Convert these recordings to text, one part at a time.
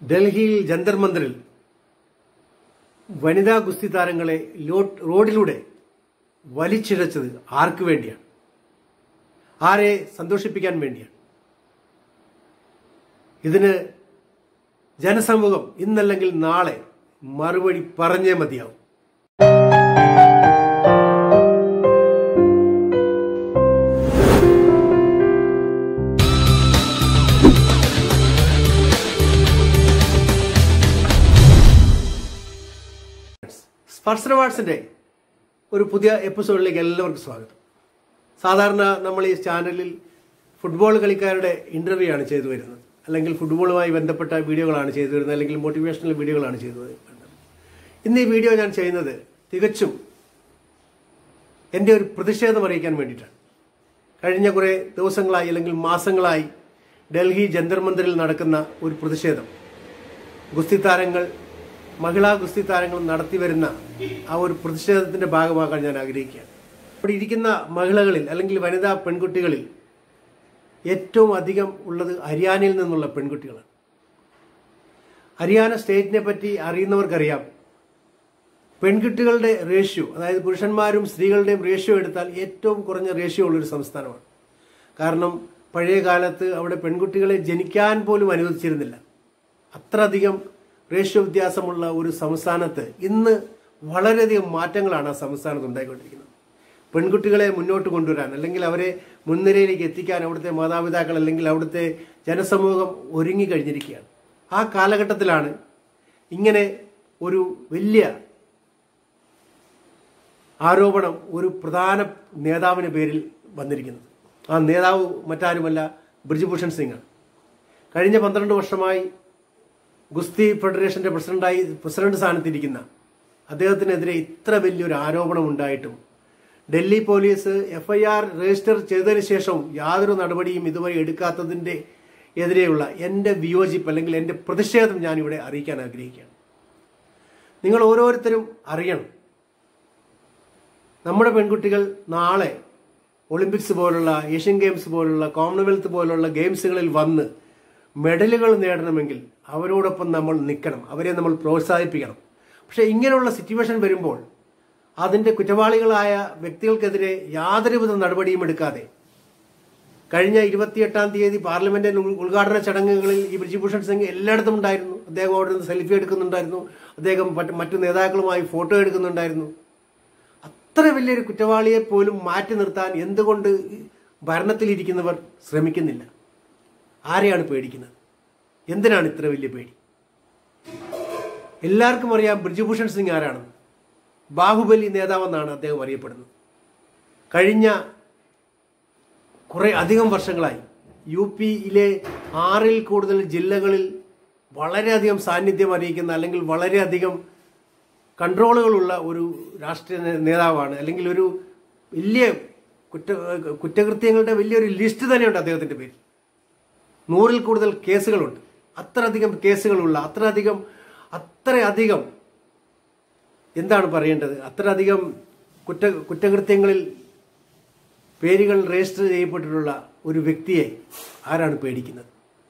ഡൽഹിയിൽ ജന്തർ മന്ദിറിൽ വനിതാ ഗുസ്തി താരങ്ങളെ ലോ- റോഡിലൂടെ വലിച്ചിഴച്ചത് ആർക്കു വേണ്ടിയാണ് ആരെ സന്തോഷിപ്പിക്കാൻ വേണ്ടിയാണ് ഇതിന് ജനസമൂഹം ഇന്നല്ലെങ്കിൽ നാളെ മറുപടി പറഞ്ഞേ മതിയാവും സ്പർശന അവാർഡ്സിന്റെ ഒരു പുതിയ എപ്പിസോഡിലേക്ക് എല്ലാവർക്കും സ്വാഗതം സാധാരണ നമ്മൾ ഈ ചാനലിൽ ഫുട്ബോൾ കളിക്കാരുടെ ഇന്റർവ്യൂ ആണ് ചെയ്തു വരുന്നത് അല്ലെങ്കിൽ ഫുട്ബോളുമായി ബന്ധപ്പെട്ട വീഡിയോകളാണ് ചെയ്തു വരുന്നത് അല്ലെങ്കിൽ മോട്ടിവേഷണൽ വീഡിയോകളാണ് ചെയ്തു വരുന്നത് ഇന്ന് ഈ വീഡിയോ ഞാൻ ചെയ്യുന്നത് തികച്ചും എൻ്റെ ഒരു പ്രതിഷേധം അറിയിക്കാൻ വേണ്ടിയിട്ടാണ് കഴിഞ്ഞ കുറേ ദിവസങ്ങളായി അല്ലെങ്കിൽ മാസങ്ങളായി ഡൽഹി ജന്തർ മന്ദിറിൽ നടക്കുന്ന ഒരു പ്രതിഷേധം ഗുസ്തി താരങ്ങൾ മഹിളാ ഗുസ്തി താരങ്ങൾ നടത്തി വരുന്ന ആ ഒരു പ്രതിഷേധത്തിന്റെ ഭാഗമാകാൻ ഞാൻ ആഗ്രഹിക്കുകയാണ് ഇവിടെ ഇരിക്കുന്ന മഹിളകളിൽ അല്ലെങ്കിൽ വനിതാ പെൺകുട്ടികളിൽ ഏറ്റവും അധികം ഉള്ളത് ഹരിയാനയിൽ നിന്നുള്ള പെൺകുട്ടികളാണ് ഹരിയാന സ്റ്റേറ്റിനെ പറ്റി അറിയുന്നവർക്കറിയാം പെൺകുട്ടികളുടെ റേഷ്യോ അതായത് പുരുഷന്മാരും സ്ത്രീകളുടെയും റേഷ്യോ എടുത്താൽ ഏറ്റവും കുറഞ്ഞ റേഷ്യോ ഉള്ളൊരു സംസ്ഥാനമാണ് കാരണം പഴയ കാലത്ത് അവിടെ പെൺകുട്ടികളെ ജനിക്കാൻ പോലും അനുവദിച്ചിരുന്നില്ല അത്രയധികം റേഷ്യോ വ്യത്യാസമുള്ള ഒരു സംസ്ഥാനത്ത് ഇന്ന് വളരെയധികം മാറ്റങ്ങളാണ് ആ സംസ്ഥാനത്ത് ഉണ്ടായിക്കൊണ്ടിരിക്കുന്നത് പെൺകുട്ടികളെ മുന്നോട്ട് കൊണ്ടുവരാൻ അല്ലെങ്കിൽ അവരെ മുൻനിരയിലേക്ക് എത്തിക്കാൻ അവിടുത്തെ മാതാപിതാക്കൾ അല്ലെങ്കിൽ അവിടുത്തെ ജനസമൂഹം ഒരുങ്ങി കഴിഞ്ഞിരിക്കുകയാണ് ആ കാലഘട്ടത്തിലാണ് ഇങ്ങനെ ഒരു വലിയ ആരോപണം ഒരു പ്രധാന നേതാവിന് പേരിൽ വന്നിരിക്കുന്നത് ആ നേതാവ് മറ്റാരുമല്ല ബ്രിജ്ഭൂഷൺ സിംഗ് ആണ് കഴിഞ്ഞ പന്ത്രണ്ട് വർഷമായി ഗുസ്തി ഫെഡറേഷന്റെ പ്രസിഡന്റായി പ്രസിഡന്റ് സ്ഥാനത്തിരിക്കുന്ന അദ്ദേഹത്തിനെതിരെ ഇത്ര വലിയൊരു ആരോപണം ഉണ്ടായിട്ടും ഡൽഹി പോലീസ് എഫ്ഐആർ രജിസ്റ്റർ ചെയ്തതിനു ശേഷം യാതൊരു നടപടിയും ഇതുവരെ എടുക്കാത്തതിന്റെ എതിരെയുള്ള എൻ്റെ വിയോജിപ്പ് അല്ലെങ്കിൽ എൻ്റെ പ്രതിഷേധം ഞാനിവിടെ അറിയിക്കാൻ ആഗ്രഹിക്കുകയാണ് നിങ്ങൾ ഓരോരുത്തരും അറിയണം നമ്മുടെ പെൺകുട്ടികൾ നാളെ ഒളിമ്പിക്സ് പോലുള്ള ഏഷ്യൻ ഗെയിംസ് പോലുള്ള കോമൺവെൽത്ത് പോലുള്ള ഗെയിംസുകളിൽ വന്ന് മെഡലുകൾ നേടണമെങ്കിൽ അവരോടൊപ്പം നമ്മൾ നിൽക്കണം അവരെ നമ്മൾ പ്രോത്സാഹിപ്പിക്കണം പക്ഷേ ഇങ്ങനെയുള്ള സിറ്റുവേഷൻ വരുമ്പോൾ അതിന്റെ കുറ്റവാളികളായ വ്യക്തികൾക്കെതിരെ യാതൊരുവിധ നടപടിയും എടുക്കാതെ കഴിഞ്ഞ ഇരുപത്തിയെട്ടാം തീയതി പാർലമെന്റിന്റെ ഉൾ- ഉദ്ഘാടന ചടങ്ങുകളിൽ ഈ ബ്രിജിഭൂഷൺ സിംഗ് എല്ലായിടത്തും ഉണ്ടായിരുന്നു അദ്ദേഹം അവിടെ നിന്ന് സെൽഫി എടുക്കുന്നുണ്ടായിരുന്നു അദ്ദേഹം മറ്റ് മറ്റു നേതാക്കളുമായി ഫോട്ടോ എടുക്കുന്നുണ്ടായിരുന്നു അത്ര വലിയൊരു കുറ്റവാളിയെ പോലും മാറ്റി നിർത്താൻ എന്തുകൊണ്ട് ഭരണത്തിലിരിക്കുന്നവർ ശ്രമിക്കുന്നില്ല ആരെയാണ് പേടിക്കുന്നത് എന്തിനാണ് ഇത്ര വലിയ പേടി എല്ലാവർക്കും അറിയാം ബ്രിജുഭൂഷൺ സിംഗ് ആരാണെന്ന് ബാഹുബലി നേതാവെന്നാണ് അദ്ദേഹം അറിയപ്പെടുന്നത് കഴിഞ്ഞ കുറെ അധികം വർഷങ്ങളായി യു പിയിലെ ആറിൽ കൂടുതൽ ജില്ലകളിൽ വളരെയധികം സാന്നിധ്യം അറിയിക്കുന്ന അല്ലെങ്കിൽ വളരെയധികം കൺട്രോളുകളുള്ള ഒരു രാഷ്ട്രീയ നേ- നേതാവാണ് അല്ലെങ്കിൽ ഒരു വലിയ കുറ്റ കുറ്റകൃത്യങ്ങളുടെ വലിയൊരു ലിസ്റ്റ് തന്നെയുണ്ട് അദ്ദേഹത്തിന്റെ പേരിൽ നൂറിൽ കൂടുതൽ കേസുകളുണ്ട് അത്രയധികം കേസുകളുള്ള അത്രയധികം അത്രയധികം എന്താണ് പറയേണ്ടത് അത്രയധികം കുറ്റ കുറ്റകൃത്യങ്ങളിൽ പേരുകൾ രജിസ്റ്റർ ചെയ്യപ്പെട്ടിട്ടുള്ള ഒരു വ്യക്തിയെ ആരാണ് പേടിക്കുന്നത്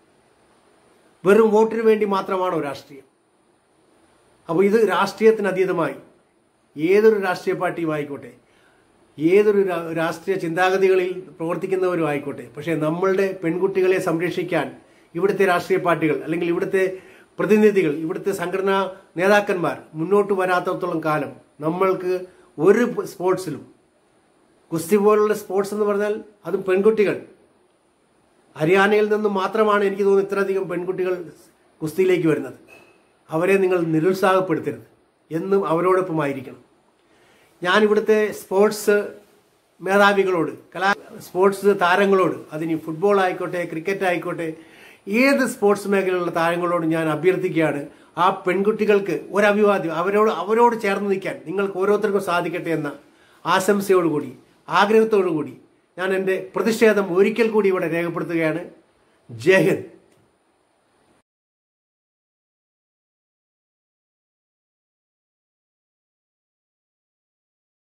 വെറും വോട്ടിന് വേണ്ടി മാത്രമാണോ രാഷ്ട്രീയം അപ്പോൾ ഇത് രാഷ്ട്രീയത്തിന് അതീതമായി ഏതൊരു രാഷ്ട്രീയ പാർട്ടിയും ആയിക്കോട്ടെ ഏതൊരു രാ- രാഷ്ട്രീയ ചിന്താഗതികളിൽ പ്രവർത്തിക്കുന്നവരും ആയിക്കോട്ടെ പക്ഷേ നമ്മളുടെ പെൺകുട്ടികളെ സംരക്ഷിക്കാൻ ഇവിടുത്തെ രാഷ്ട്രീയ പാർട്ടികൾ അല്ലെങ്കിൽ ഇവിടുത്തെ പ്രതിനിധികൾ ഇവിടുത്തെ സംഘടനാ നേതാക്കന്മാർ മുന്നോട്ട് വരാത്തത്തോളം കാലം നമ്മൾക്ക് ഒരു സ്പോർട്സിലും കുസ്തി പോലുള്ള സ്പോർട്സ് എന്ന് പറഞ്ഞാൽ അതും പെൺകുട്ടികൾ ഹരിയാനയിൽ നിന്ന് മാത്രമാണ് എനിക്ക് തോന്നുന്നു ഇത്രയധികം പെൺകുട്ടികൾ കുസ്തിയിലേക്ക് വരുന്നത് അവരെ നിങ്ങൾ നിരുത്സാഹപ്പെടുത്തരുത് എന്നും അവരോടൊപ്പമായിരിക്കണം ഞാൻ ഇവിടുത്തെ സ്പോർട്സ് മേധാവികളോട് കലാ സ്പോർട്സ് താരങ്ങളോട് അതിന് ഫുട്ബോൾ ആയിക്കോട്ടെ ക്രിക്കറ്റ് ആയിക്കോട്ടെ ഏത് സ്പോർട്സ് മേഖലയിലുള്ള താരങ്ങളോട് ഞാൻ അഭ്യർത്ഥിക്കുകയാണ് ആ പെൺകുട്ടികൾക്ക് ഒരു അഭിവാദ്യം അവരോട് അവരോട് ചേർന്ന് നിൽക്കാൻ നിങ്ങൾക്ക് ഓരോരുത്തർക്കും സാധിക്കട്ടെ എന്ന ആശംസയോടുകൂടി ആഗ്രഹത്തോടുകൂടി ഞാൻ എൻ്റെ പ്രതിഷേധം ഒരിക്കൽ കൂടി ഇവിടെ രേഖപ്പെടുത്തുകയാണ് ജയ് ഹിന്ദ്